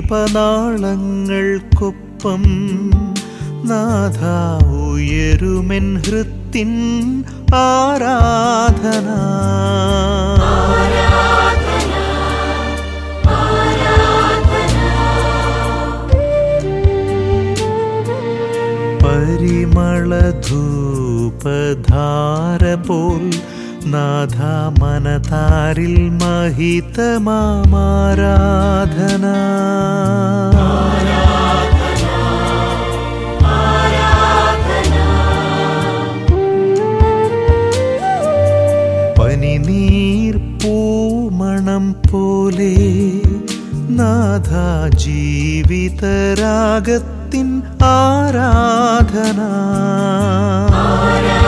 ദീപനാളങ്ങൾക്കൊപ്പം നാഥ ഉയരുമെൻ ഹൃത്തിൻ ആരാധന പരിമളധൂപധാര പോൽ നാഥ മനതാരിൽ മഹിതമാരാധന പനിനീർ പൂമണം പോലെ നാഥ ജീവിതരാഗത്തിൻ ആരാധന